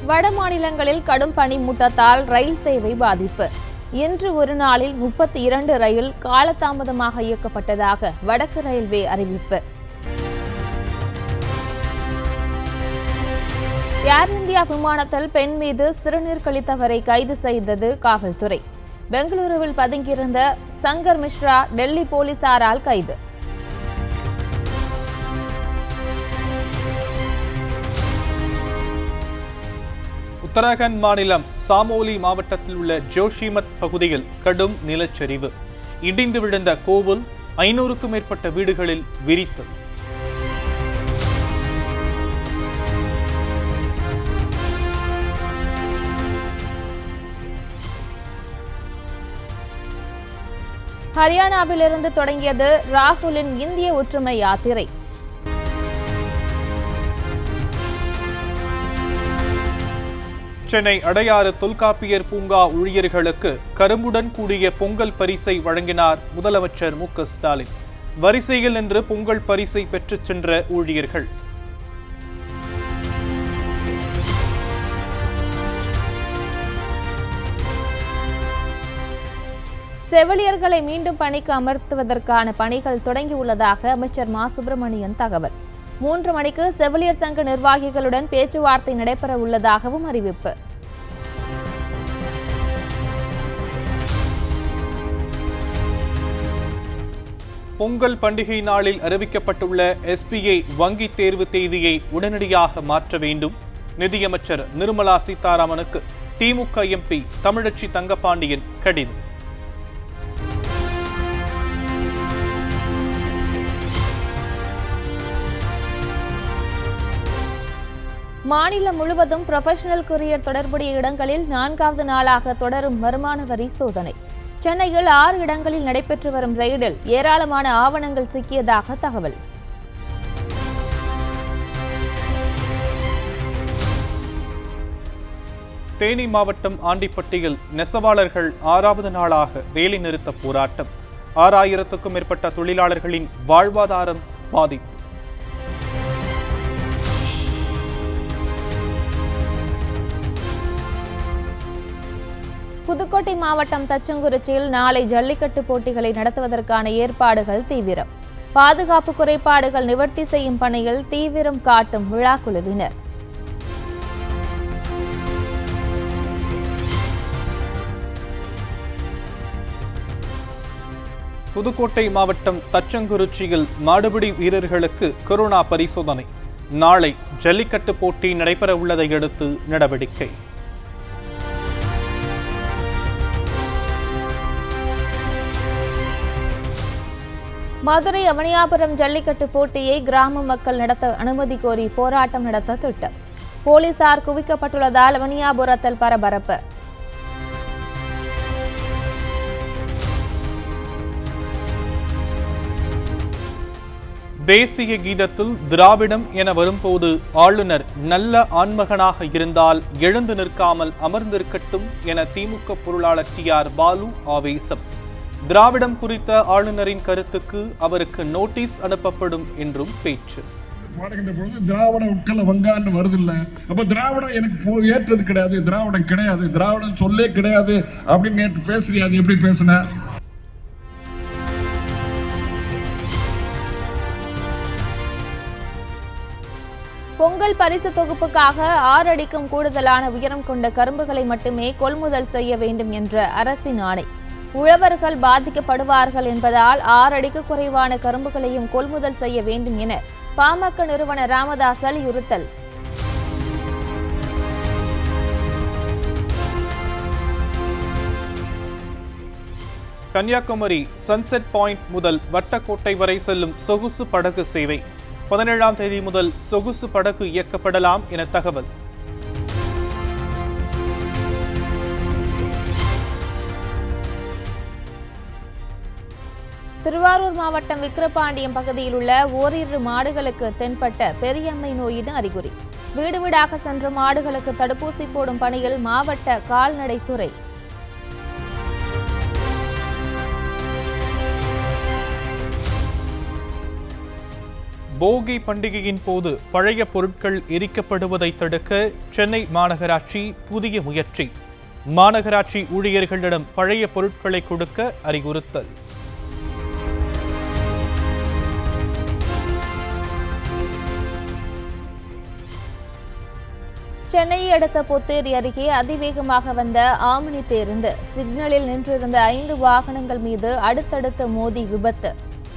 வட மாநிலங்களில் கடும் பனிமூட்டத்தால் ரயில் சேவை பாதிப்பு இன்று ஒரு நாளில் முப்பத்தி இரண்டு ரயில் காலதாமதமாக இயக்கப்பட்டதாக வடக்கு ரயில்வே அறிவிப்பு ஏர் இந்தியா விமானத்தில் பெண் மீது சிறுநீர் கழித்தவரை கைது செய்தது காவல்துறை பெங்களூருவில் பதுங்கியிருந்த சங்கர் மிஸ்ரா டெல்லி போலீசாரால் கைது உத்தராகண்ட் மாநிலம் சாமோலி மாவட்டத்தில் உள்ள ஜோஷிமத் பகுதியில் கடும் நிலச்சரிவு இடிந்து விழுந்த கோவில் ஐநூறுக்கும் மேற்பட்ட வீடுகளில் விரிசல் ஹரியானாவிலிருந்து தொடங்கியது ராகுலின் இந்திய ஒற்றுமை யாத்திரை சென்னை அடையாறு தொல்காப்பியர் பூங்கா ஊழியர்களுக்கு கரும்புடன் கூடிய பொங்கல் பரிசை வழங்கினார் முதலமைச்சர் மு க ஸ்டாலின் வரிசையில் நின்று பொங்கல் பரிசை பெற்றுச் சென்ற ஊழியர்கள் செவிலியர்களை மீண்டும் பணிக்கு அமர்த்துவதற்கான பணிகள் தொடங்கியுள்ளதாக அமைச்சர் மா சுப்பிரமணியன் தகவல் மூன்று மணிக்கு செவிலியர் சங்க நிர்வாகிகளுடன் பேச்சுவார்த்தை நடைபெற உள்ளதாகவும் அறிவிப்பு பொங்கல் பண்டிகை நாளில் அறிவிக்கப்பட்டுள்ள எஸ்பிஐ வங்கி தேர்வு தேதியை உடனடியாக மாற்ற வேண்டும் நிதியமைச்சர் நிர்மலா சீதாராமனுக்கு திமுக எம்பி தமிழச்சி தங்கபாண்டியன் கடிதம் மாநிலம் முழுவதும் புரொஃபஷனல் கொரியர் தொடர்புடைய இடங்களில் நான்காவது நாளாக தொடரும் வருமான வரி சோதனை சென்னையில் ஆறு இடங்களில் நடைபெற்று வரும் ரெய்டில் ஏராளமான ஆவணங்கள் சிக்கியதாக தகவல் தேனி மாவட்டம் ஆண்டிப்பட்டியில் நெசவாளர்கள் ஆறாவது நாளாக வேலைநிறுத்த போராட்டம் ஆறாயிரத்துக்கும் மேற்பட்ட தொழிலாளர்களின் வாழ்வாதாரம் பாதிப்பு புதுக்கோட்டை மாவட்டம் தச்சங்குறிச்சியில் நாளை ஜல்லிக்கட்டு போட்டிகளை நடத்துவதற்கான ஏற்பாடுகள் தீவிரம் பாதுகாப்பு குறைபாடுகள் நிவர்த்தி செய்யும் பணியில் தீவிரம் காட்டும் விழாக்குழுவினர் புதுக்கோட்டை மாவட்டம் தச்சங்குறிச்சியில் மாடுபிடி வீரர்களுக்கு கொரோனா பரிசோதனை நாளை ஜல்லிக்கட்டு போட்டி நடைபெற உள்ளதை அடுத்து நடவடிக்கை மதுரை அவனியாபுரம் ஜல்லிக்கட்டு போட்டியை கிராம மக்கள் நடத்த அனுமதி கோரி போராட்டம் நடத்த திட்டம் போலீசார் குவிக்கப்பட்டுள்ளதால் அவனியாபுரத்தில் பரபரப்பு தேசிய கீதத்தில் திராவிடம் என வரும்போது ஆளுநர் நல்ல ஆண்மகனாக இருந்தால் எழுந்து நிற்காமல் அமர்ந்திருக்கட்டும் என திமுக பொருளாளர் டி ஆர் பாலு ஆவேசம் திராவிடம் குறித்த ஆளுநரின் கருத்துக்கு அவருக்கு நோட்டீஸ் அனுப்பப்படும் என்றும் பேச்சு பாடுகின்ற பொழுது திராவிட உட்கல வங்கான்னு வருது இல்ல அப்ப திராவிடம் எனக்கு போ- ஏற்றது கிடையாது திராவிடம் கிடையாது திராவிடம் சொல்லே கிடையாது அப்படின்னு நேற்று பேசுறியா அது எப்படி பேசுன பொங்கல் பரிசு தொகுப்புக்காக ஆறு அடிக்கும் கூடுதலான உயரம் கொண்ட கரும்புகளை மட்டுமே கொள்முதல் செய்ய வேண்டும் என்ற அரசின் ஆணை உழவர்கள் பாதிக்கப்படுவார்கள் என்பதால் ஆறு அடிக்கு குறைவான கரும்புகளையும் கொள்முதல் செய்ய வேண்டும் என பாமக நிறுவனர் ராமதாஸ் வலியுறுத்தல் கன்னியாகுமரி சன்செட் பாயிண்ட் முதல் வட்டக்கோட்டை வரை செல்லும் சொகுசு படகு சேவை பதினேழாம் தேதி முதல் சொகுசு படகு இயக்கப்படலாம் என தகவல் திருவாரூர் மாவட்டம் விக்கிரபாண்டியம் பகுதியில் உள்ள ஓரிரு மாடுகளுக்கு தென்பட்ட பெரியம்மை நோயின் அறிகுறி வீடு வீடாக சென்ற மாடுகளுக்கு தடுப்பூசி போடும் பணியில் மாவட்ட கால்நடைத்துறை போகி பண்டிகையின் போது பழைய பொருட்கள் எரிக்கப்படுவதை தடுக்க சென்னை மாநகராட்சி புதிய முயற்சி மாநகராட்சி ஊழியர்களிடம் பழைய பொருட்களை கொடுக்க அறிவுறுத்தல் சென்னையை அடுத்த பொத்தேரி அருகே அதிவேகமாக வந்த ஆம்னி பேருந்து சிக்னலில் நின்றிருந்த ஐந்து வாகனங்கள் மீது அடுத்தடுத்து மோதி விபத்து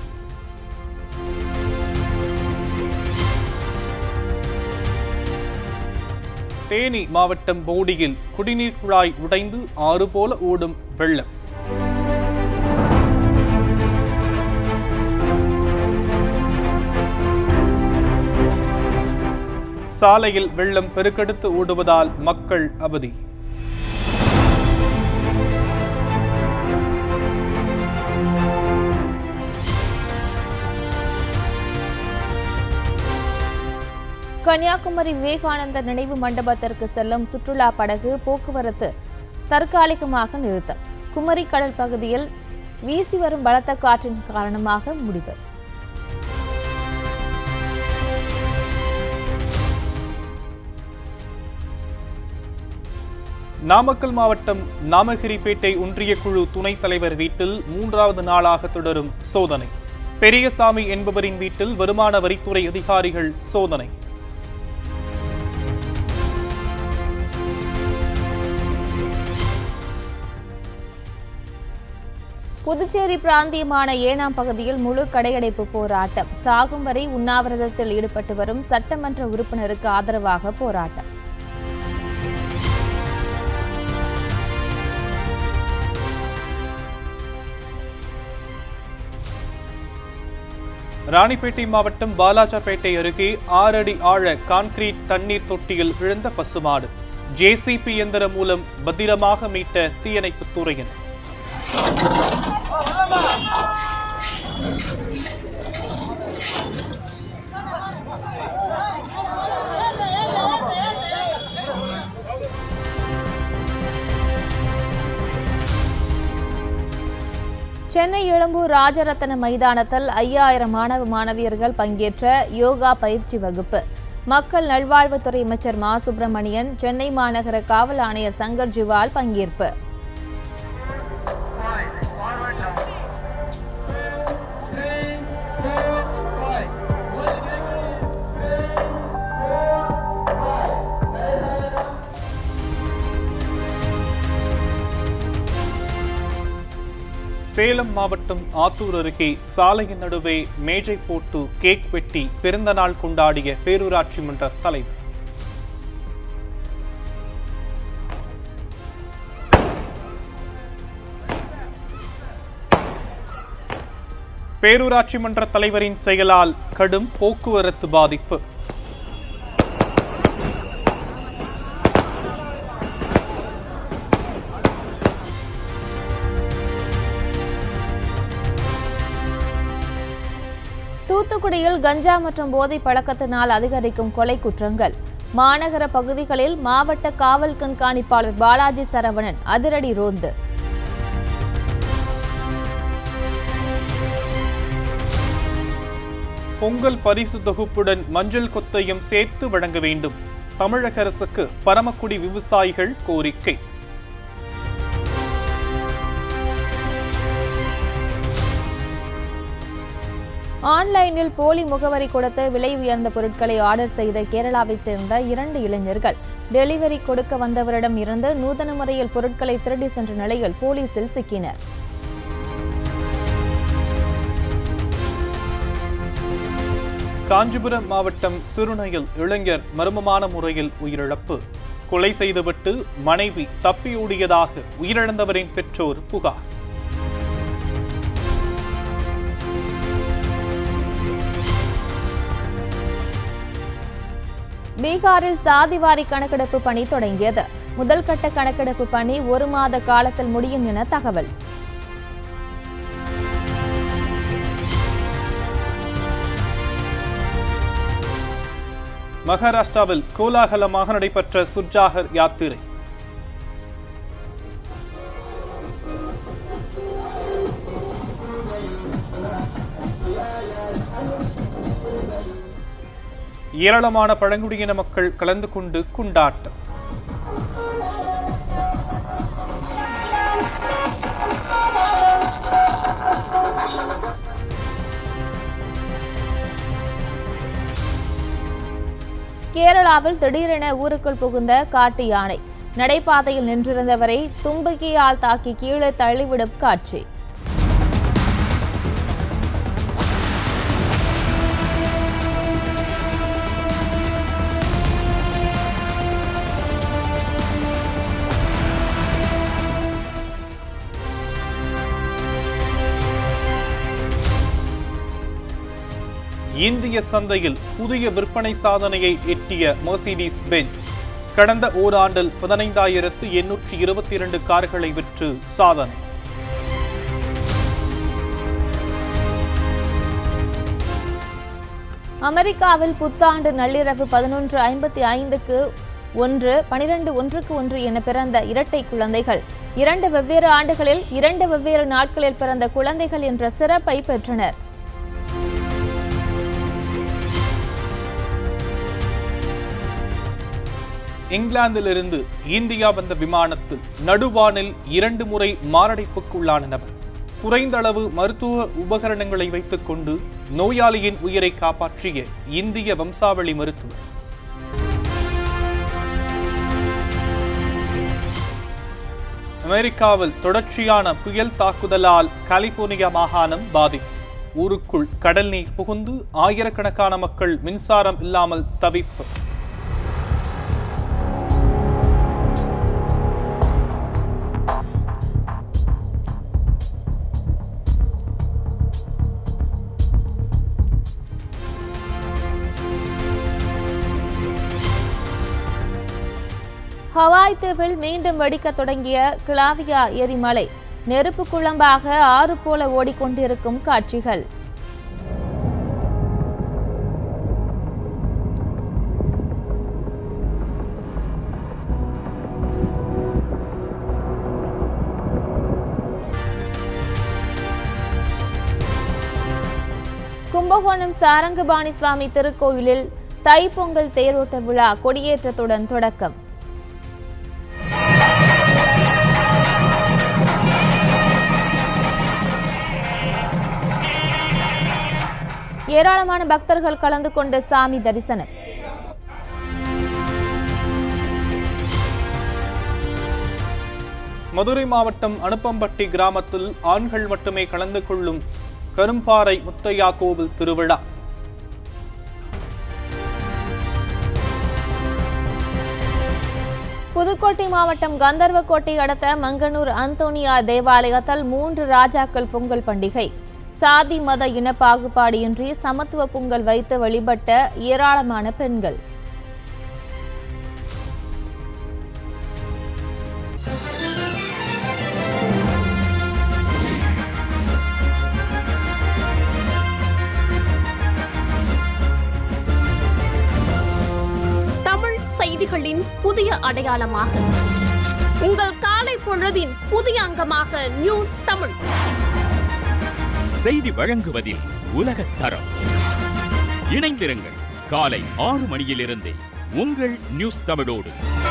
தேனி மாவட்டம் போடியில் குடிநீர் குழாய் உடைந்து ஆறு போல ஓடும் வெள்ளம் சாலையில் வெள்ளம் பெருக்கெடுத்து ஓடுவதால் மக்கள் அவதி கன்னியாகுமரி விவேகானந்தர் நினைவு மண்டபத்திற்கு செல்லும் சுற்றுலா படகு போக்குவரத்து தற்காலிகமாக நிறுத்தம் குமரி கடல் பகுதியில் வீசி வரும் பலத்த காற்றின் காரணமாக முடிவு நாமக்கல் மாவட்டம் நாமகிரிப்பேட்டை ஒன்றிய குழு துணைத் தலைவர் வீட்டில் மூன்றாவது நாளாக தொடரும் சோதனை பெரியசாமி என்பவரின் வீட்டில் வருமான வரித்துறை அதிகாரிகள் சோதனை புதுச்சேரி பிராந்தியமான ஏனாம் பகுதியில் முழு கடையடைப்பு போராட்டம் சாகும் வரை உண்ணாவிரதத்தில் ஈடுபட்டு வரும் சட்டமன்ற உறுப்பினருக்கு ஆதரவாக போராட்டம் ராணிப்பேட்டை மாவட்டம் பாலாஜாபேட்டை அருகே ஆறடி ஆழ கான்கிரீட் தண்ணீர் தொட்டியில் விழுந்த பசுமாடு ஜேசிபி இயந்திரம் மூலம் பத்திரமாக மீட்ட தீயணைப்புத் துறையினர் சென்னை எழும்பூர் ராஜரத்ன மைதானத்தில் ஐயாயிரம் மாணவ மாணவியர்கள் பங்கேற்ற யோகா பயிற்சி வகுப்பு மக்கள் நல்வாழ்வுத்துறை அமைச்சர் மா சுப்பிரமணியன் சென்னை மாநகர காவல் ஆணையர் சங்கர் ஜிவால் பங்கேற்பு சேலம் மாவட்டம் ஆத்தூர் அருகே சாலையின் நடுவே மேஜை போட்டு கேக் வெட்டி பிறந்தநாள் கொண்டாடிய பேரூராட்சி மன்ற தலைவர் பேரூராட்சி மன்ற தலைவரின் செயலால் கடும் போக்குவரத்து பாதிப்பு தூத்துக்குடியில் கஞ்சா மற்றும் போதை பழக்கத்தினால் அதிகரிக்கும் கொலை குற்றங்கள் மாநகர பகுதிகளில் மாவட்ட காவல் கண்காணிப்பாளர் பாலாஜி சரவணன் அதிரடி ரோந்து பொங்கல் பரிசு தொகுப்புடன் மஞ்சள் கொத்தையும் சேர்த்து வழங்க வேண்டும் தமிழக அரசுக்கு பரமக்குடி விவசாயிகள் கோரிக்கை ஆன்லைனில் போலி முகவரி கொடுத்து விலை உயர்ந்த பொருட்களை ஆர்டர் செய்த கேரளாவைச் சேர்ந்த இரண்டு இளைஞர்கள் டெலிவரி கொடுக்க வந்தவரிடம் இருந்து நூதன முறையில் பொருட்களை திருடி சென்ற நிலையில் போலீசில் சிக்கினர் காஞ்சிபுரம் மாவட்டம் சிறுனையில் இளைஞர் மர்மமான முறையில் உயிரிழப்பு கொலை செய்துவிட்டு மனைவி தப்பியோடியதாக உயிரிழந்தவரின் பெற்றோர் புகார் பீகாரில் சாதிவாரி கணக்கெடுப்பு பணி தொடங்கியது முதல் கட்ட கணக்கெடுப்பு பணி ஒரு மாத காலத்தில் முடியும் என தகவல் மகாராஷ்டிராவில் கோலாகலமாக நடைபெற்ற சுர்ஜாகர் யாத்திரை ஏராளமான பழங்குடியின மக்கள் கலந்து கொண்டு கொண்டாட்டம் கேரளாவில் திடீரென ஊருக்குள் புகுந்த காட்டு யானை நடைபாதையில் நின்றிருந்தவரை தும்பிக்கையால் தாக்கி கீழே தள்ளிவிடும் காட்சி இந்திய சந்தையில் புதிய விற்பனை சாதனையை எட்டிய மெர்சிடிஸ் பென்ஸ் கடந்த ஓராண்டில் பதினைந்தாயிரத்து எண்ணூற்றி இருபத்தி இரண்டு கார்களை விற்று சாதனை அமெரிக்காவில் புத்தாண்டு நள்ளிரவு பதினொன்று ஐம்பத்தி ஐந்துக்கு ஒன்று பனிரெண்டு ஒன்றுக்கு ஒன்று என பிறந்த இரட்டை குழந்தைகள் இரண்டு வெவ்வேறு ஆண்டுகளில் இரண்டு வெவ்வேறு நாட்களில் பிறந்த குழந்தைகள் என்ற சிறப்பை பெற்றனர் இங்கிலாந்திலிருந்து இந்தியா வந்த விமானத்தில் நடுவானில் இரண்டு முறை மாரடைப்புக்குள்ளான நபர் குறைந்த அளவு மருத்துவ உபகரணங்களை வைத்துக் கொண்டு நோயாளியின் உயிரை காப்பாற்றிய இந்திய வம்சாவளி மருத்துவர் அமெரிக்காவில் தொடர்ச்சியான புயல் தாக்குதலால் கலிபோர்னியா மாகாணம் பாதிப்பு ஊருக்குள் கடல் நீர் புகுந்து ஆயிரக்கணக்கான மக்கள் மின்சாரம் இல்லாமல் தவிப்பு ஹவாய் தீவில் மீண்டும் வெடிக்கத் தொடங்கிய கிளாவியா எரிமலை நெருப்பு குழம்பாக ஆறு போல ஓடிக்கொண்டிருக்கும் காட்சிகள் கும்பகோணம் சாரங்கபாணி சுவாமி திருக்கோயிலில் தைப்பொங்கல் தேரோட்ட விழா கொடியேற்றத்துடன் தொடக்கம் ஏராளமான பக்தர்கள் கலந்து கொண்ட சாமி தரிசனம் மதுரை மாவட்டம் அனுப்பம்பட்டி கிராமத்தில் ஆண்கள் மட்டுமே கலந்து கொள்ளும் கரும்பாறை முத்தையா கோவில் திருவிழா புதுக்கோட்டை மாவட்டம் கந்தர்வக்கோட்டை அடுத்த மங்கனூர் அந்தோனியா தேவாலயத்தில் மூன்று ராஜாக்கள் பொங்கல் பண்டிகை சாதி மத இன பாகுபாடு இன்றி சமத்துவ பொங்கல் வைத்து வழிபட்ட ஏராளமான பெண்கள் தமிழ் செய்திகளின் புதிய அடையாளமாக உங்கள் காலை பொழுதின் புதிய அங்கமாக நியூஸ் தமிழ் செய்தி வழங்குவதில் உலகத் தரம் இணைந்திருங்கள் காலை ஆறு மணியிலிருந்தே உங்கள் நியூஸ் தமிழோடு